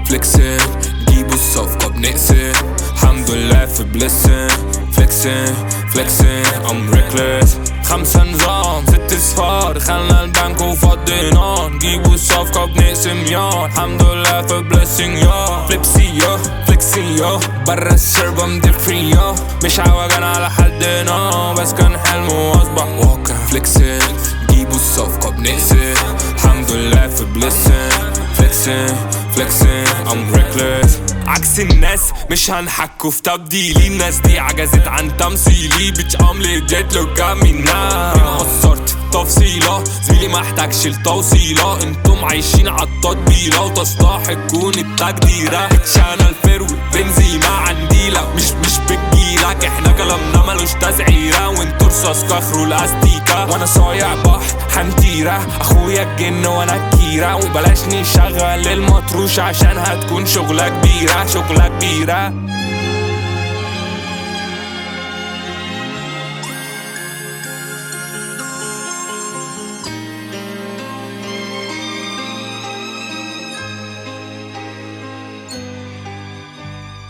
فليكسين جيبوا الصفقة بنقسم الحمد لله في بلسن فليكسين فليكسين ام ريكلس خمسة نظام ست صفار دخلنا البنك وفضينا نجيبوا الصفقة بنقسم يا الحمد لله في بلسنج يا فليبسي يا فليكسي يا برا الشرب ام فري يا مش عوجان على حدنا بس كان حلم واصبح واقع فليكسين جيبوا الصفقة بنقسم الحمد لله في بلسن فليكسين فليكسين ام ريكلس عكس الناس مش هنحكوا في تبديلي الناس دي عجزت عن تمثيلي بيتش عملي جيت لو كامينا قصرت تفصيلة زميلي ما احتاجش التوصيلة انتم عايشين عالتطبيلة وتستحقون التقديرة بيتش انا الفروي بنزيمة عنديلة مش مش بتجيلك احنا كلامنا ملوش تزعيرة وانتوا رصاص كخروا الاستيكة وانا صايع بحر حنتيرة اخويا الجن وانا الكيرة وبلاش نشغل المطروش عشان هتكون شغلة كبيرة شغلة كبيرة